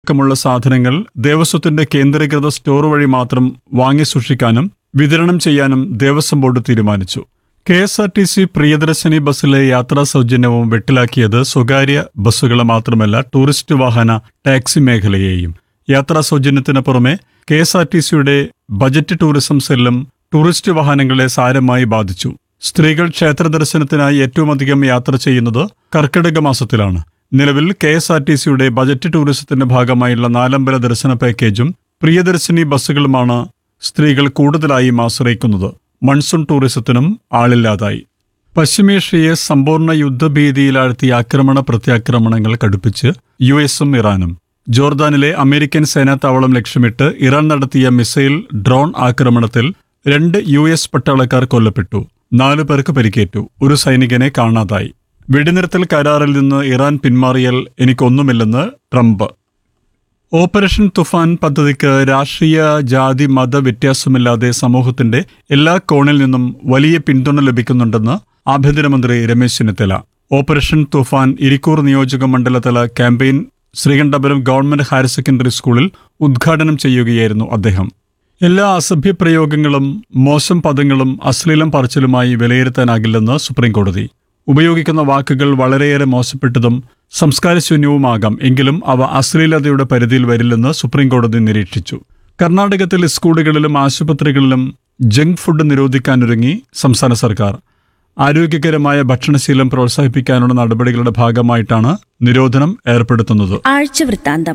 അടക്കമുള്ള സാധനങ്ങൾ ദേവസ്വത്തിന്റെ കേന്ദ്രീകൃത സ്റ്റോർ വഴി മാത്രം വാങ്ങി സൂക്ഷിക്കാനും വിതരണം ചെയ്യാനും ദേവസ്വം ബോർഡ് തീരുമാനിച്ചു K S R T C Priyadarshini ബസ്സിലെ യാത്രാ സൗജന്യവും വെട്ടിലാക്കിയത് സ്വകാര്യ ബസ്സുകളെ മാത്രമല്ല ടൂറിസ്റ്റ് വാഹന ടാക്സി മേഖലയെയും യാത്രാ സൗജന്യത്തിന് പുറമെ കെ എസ് ആർ ടി സിയുടെ ബജറ്റ് ടൂറിസം സെല്ലും ടൂറിസ്റ്റ് വാഹനങ്ങളെ സാരമായി ബാധിച്ചു സ്ത്രീകൾ ക്ഷേത്ര ദർശനത്തിനായി ഏറ്റവും അധികം യാത്ര ചെയ്യുന്നത് കർക്കിടക മാസത്തിലാണ് നിലവിൽ കെ എസ് ആർ ടി സിയുടെ ബജറ്റ് ടൂറിസത്തിന്റെ ഭാഗമായുള്ള നാലമ്പല ദർശന പാക്കേജും പ്രിയദർശിനി ബസ്സുകളുമാണ് സ്ത്രീകൾ കൂടുതലായും ആശ്രയിക്കുന്നത് മൺസൂൺ ടൂറിസത്തിനും ആളില്ലാതായി പശ്ചിമേഷ്യയെ സമ്പൂർണ്ണ യുദ്ധഭീതിയിലാഴ്ത്തിയ ആക്രമണ പ്രത്യാക്രമണങ്ങൾ കടുപ്പിച്ച് യു എസും ഇറാനും ജോർദാനിലെ അമേരിക്കൻ സേനാ താവളം ലക്ഷ്യമിട്ട് ഇറാൻ നടത്തിയ മിസൈൽ ഡ്രോൺ ആക്രമണത്തിൽ രണ്ട് യു എസ് പട്ടാളക്കാർ കൊല്ലപ്പെട്ടു നാലു പേർക്ക് പരിക്കേറ്റു ഒരു സൈനികനെ കാണാതായി വെടിനിർത്തൽ കരാറിൽ നിന്ന് ഇറാൻ പിന്മാറിയാൽ എനിക്കൊന്നുമില്ലെന്ന് ട്രംപ് ഓപ്പറേഷൻ തുഫാൻ പദ്ധതിക്ക് രാഷ്ട്രീയ ജാതി മത വ്യത്യാസമില്ലാതെ സമൂഹത്തിന്റെ എല്ലാ കോണിൽ നിന്നും വലിയ പിന്തുണ ലഭിക്കുന്നുണ്ടെന്ന് ആഭ്യന്തരമന്ത്രി രമേശ് ചെന്നിത്തല ഓപ്പറേഷൻ തുഫാൻ ഇരിക്കൂർ നിയോജക മണ്ഡലതല campaign Sreekandapuram government higher secondary സ്കൂളിൽ ഉദ്ഘാടനം ചെയ്യുകയായിരുന്നു അദ്ദേഹം എല്ലാ അസഭ്യ പ്രയോഗങ്ങളും മോശം പദങ്ങളും അശ്ലീലം പറച്ചിലുമായി വിലയിരുത്താനാകില്ലെന്ന് സുപ്രീംകോടതി ഉപയോഗിക്കുന്ന വാക്കുകൾ വളരെയേറെ മോശപ്പെട്ടതും സംസ്കാരശൂന്യവുമാകാം എങ്കിലും അവ അശ്ലീലതയുടെ പരിധിയിൽ വരില്ലെന്ന് സുപ്രീംകോടതി നിരീക്ഷിച്ചു കർണാടകത്തിൽ സ്കൂളുകളിലും ആശുപത്രികളിലും ജങ്ക് ഫുഡ് നിരോധിക്കാനൊരുങ്ങി സംസ്ഥാന സർക്കാർ ആരോഗ്യകരമായ ഭക്ഷണശീലം പ്രോത്സാഹിപ്പിക്കാനുള്ള നടപടികളുടെ ഭാഗമായിട്ടാണ് നിരോധനം ഏർപ്പെടുത്തുന്നത് ആഴ്ചവൃത്താന്തം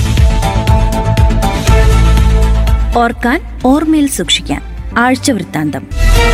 ഓർക്കാൻ ഓർമ്മയിൽ സൂക്ഷിക്കാൻ ആഴ്ചവൃത്താന്തം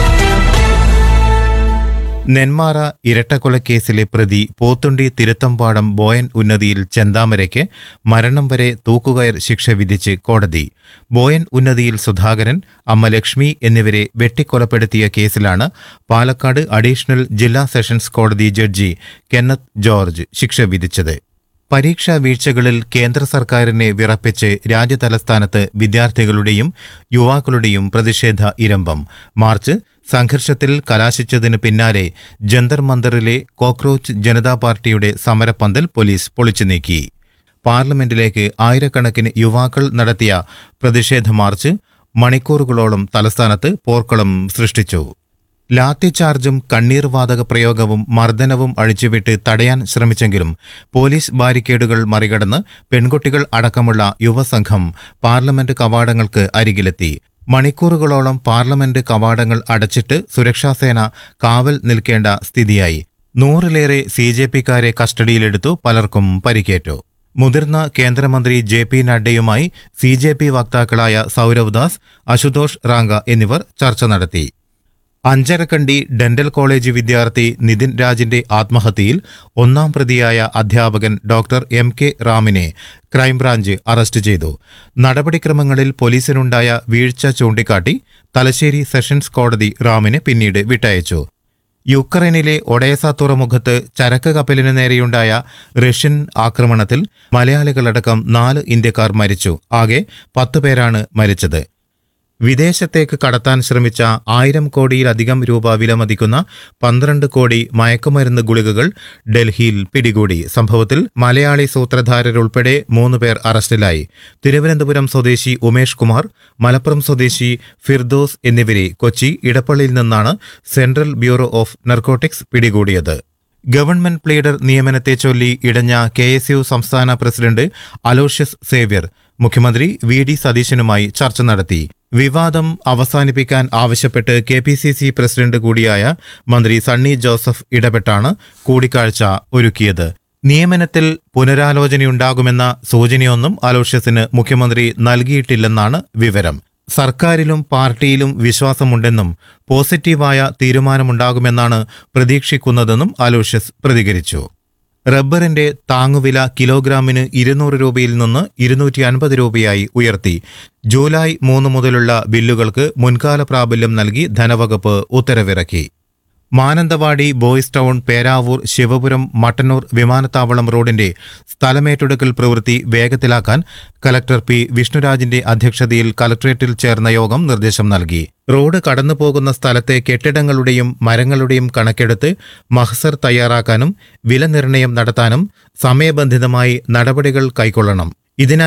നെന്മാറ ഇരട്ടക്കൊലക്കേസിലെ പ്രതി പോത്തുണ്ടി തിരുത്തമ്പാടം ബോയൻ ഉന്നതിയിൽ ചെന്താമരയ്ക്ക് മരണം വരെ തൂക്കുകയർ ശിക്ഷ വിധിച്ച് കോടതി ബോയൻ ഉന്നതിയിൽ സുധാകരൻ അമ്മ ലക്ഷ്മി എന്നിവരെ വെട്ടിക്കൊലപ്പെടുത്തിയ കേസിലാണ് പാലക്കാട് അഡീഷണൽ ജില്ലാ സെഷൻസ് കോടതി ജഡ്ജി കെന്നത്ത് ജോർജ് ശിക്ഷ വിധിച്ചത് പരീക്ഷാ വീഴ്ചകളിൽ കേന്ദ്ര സർക്കാരിനെ വിറപ്പിച്ച് രാജ്യതലസ്ഥാനത്ത് വിദ്യാർത്ഥികളുടെയും യുവാക്കളുടെയും പ്രതിഷേധ ഇരമ്പം മാർച്ച് സംഘർഷത്തിൽ കലാശിച്ചതിന് പിന്നാലെ ജന്തർ മന്ദറിലെ കോക്രോച്ച് ജനതാ പാർട്ടിയുടെ സമരപ്പന്തൽ പോലീസ് പൊളിച്ചു നീക്കി പാർലമെന്റിലേക്ക് ആയിരക്കണക്കിന് യുവാക്കൾ നടത്തിയ പ്രതിഷേധ മാർച്ച് മണിക്കൂറുകളോളം തലസ്ഥാനത്ത് പോർക്കളം സൃഷ്ടിച്ചു ലാത്തിചാർജും കണ്ണീർ വാതക പ്രയോഗവും മർദ്ദനവും അഴിച്ചുവിട്ട് തടയാൻ ശ്രമിച്ചെങ്കിലും പോലീസ് ബാരിക്കേഡുകൾ മറികടന്ന് പെൺകുട്ടികൾ അടക്കമുള്ള യുവസംഘം പാർലമെന്റ് കവാടങ്ങൾക്ക് അരികിലെത്തി മണിക്കൂറുകളോളം പാർലമെന്റ് കവാടങ്ങൾ അടച്ചിട്ട് സുരക്ഷാസേന കാവൽ നിൽക്കേണ്ട സ്ഥിതിയായി നൂറിലേറെ സി ജെ പിക്കാരെ കസ്റ്റഡിയിലെടുത്തു പലർക്കും പരിക്കേറ്റു മുതിർന്ന കേന്ദ്രമന്ത്രി ജെ പി നഡ്ഡയുമായി സി ജെ പി വക്താക്കളായ സൗരവ് ദാസ് അശുതോഷ് റാങ്ക എന്നിവർ ചർച്ച നടത്തി അഞ്ചരക്കണ്ടി ഡെന്റൽ കോളേജ് വിദ്യാർത്ഥി നിതിൻ രാജിന്റെ ആത്മഹത്യയിൽ ഒന്നാം പ്രതിയായ അധ്യാപകൻ ഡോക്ടർ എം കെ റാമിനെ ക്രൈംബ്രാഞ്ച് അറസ്റ്റ് ചെയ്തു നടപടിക്രമങ്ങളിൽ പോലീസിനുണ്ടായ വീഴ്ച ചൂണ്ടിക്കാട്ടി തലശ്ശേരി സെഷൻസ് കോടതി റാമിനെ പിന്നീട് വിട്ടയച്ചു യുക്രൈനിലെ ഒഡേസ തുറമുഖത്ത് ചരക്ക് കപ്പലിന് നേരെയുണ്ടായ റഷ്യൻ ആക്രമണത്തിൽ മലയാളികളടക്കം നാല് ഇന്ത്യക്കാർ മരിച്ചു ആകെ പത്ത് പേരാണ് മരിച്ചത് വിദേശത്തേക്ക് കടത്താൻ ശ്രമിച്ച ആയിരം കോടിയിലധികം രൂപ വിലമതിക്കുന്ന പന്ത്രണ്ട് കോടി മയക്കുമരുന്ന് ഗുളികകൾ ഡൽഹിയിൽ പിടികൂടി സംഭവത്തിൽ മലയാളി സൂത്രധാരരുൾപ്പെടെ മൂന്ന് പേർ അറസ്റ്റിലായി തിരുവനന്തപുരം സ്വദേശി ഉമേഷ് കുമാർ മലപ്പുറം സ്വദേശി ഫിർദോസ് എന്നിവരെ കൊച്ചി ഇടപ്പള്ളിയിൽ നിന്നാണ് സെൻട്രൽ ബ്യൂറോ ഓഫ് നർക്കോട്ടിക്സ് പിടികൂടിയത് ഗവൺമെന്റ് പ്ലീഡർ നിയമനത്തെ ചൊല്ലി ഇടഞ്ഞ കെ എസ് യു സംസ്ഥാന പ്രസിഡന്റ് അലോഷ്യസ് സേവ്യർ മുഖ്യമന്ത്രി വി ഡി സതീശനുമായി ചർച്ച നടത്തി വിവാദം അവസാനിപ്പിക്കാൻ ആവശ്യപ്പെട്ട് K P C C president കൂടിയായ മന്ത്രി സണ്ണി ജോസഫ് ഇടപെട്ടാണ് കൂടിക്കാഴ്ച ഒരുക്കിയത് നിയമനത്തിൽ പുനരാലോചനയുണ്ടാകുമെന്ന സൂചനയൊന്നും അലോഷ്യസിന് മുഖ്യമന്ത്രി നൽകിയിട്ടില്ലെന്നാണ് വിവരം സർക്കാരിലും പാർട്ടിയിലും വിശ്വാസമുണ്ടെന്നും പോസിറ്റീവായ തീരുമാനമുണ്ടാകുമെന്നാണ് പ്രതീക്ഷിക്കുന്നതെന്നും അലോഷ്യസ് പ്രതികരിച്ചു റബ്ബറിന്റെ താങ്ങുവില കിലോഗ്രാമിന് ഇരുന്നൂറ് രൂപയിൽ നിന്ന് ഇരുന്നൂറ്റി അൻപത് രൂപയായി ഉയർത്തി ജൂലൈ മൂന്ന് മുതലുള്ള ബില്ലുകൾക്ക് മുൻകാല പ്രാബല്യം നൽകി ധനവകുപ്പ് ഉത്തരവിറക്കി മാനന്തവാടി ബോയ്സ് ടൗൺ പേരാവൂർ ശിവപുരം മട്ടന്നൂർ വിമാനത്താവളം റോഡിന്റെ സ്ഥലമേറ്റെടുക്കൽ പ്രവൃത്തി വേഗത്തിലാക്കാൻ കലക്ടർ പി വിഷ്ണുരാജിന്റെ അധ്യക്ഷതയിൽ കലക്ട്രേറ്റിൽ ചേർന്ന യോഗം നിർദ്ദേശം നൽകി റോഡ് കടന്നുപോകുന്ന സ്ഥലത്തെ കെട്ടിടങ്ങളുടെയും മരങ്ങളുടെയും കണക്കെടുത്ത് മഹസർ തയ്യാറാക്കാനും വില നിർണ്ണയം നടത്താനും സമയബന്ധിതമായി നടപടികൾ കൈക്കൊള്ളണം ഇതിനായി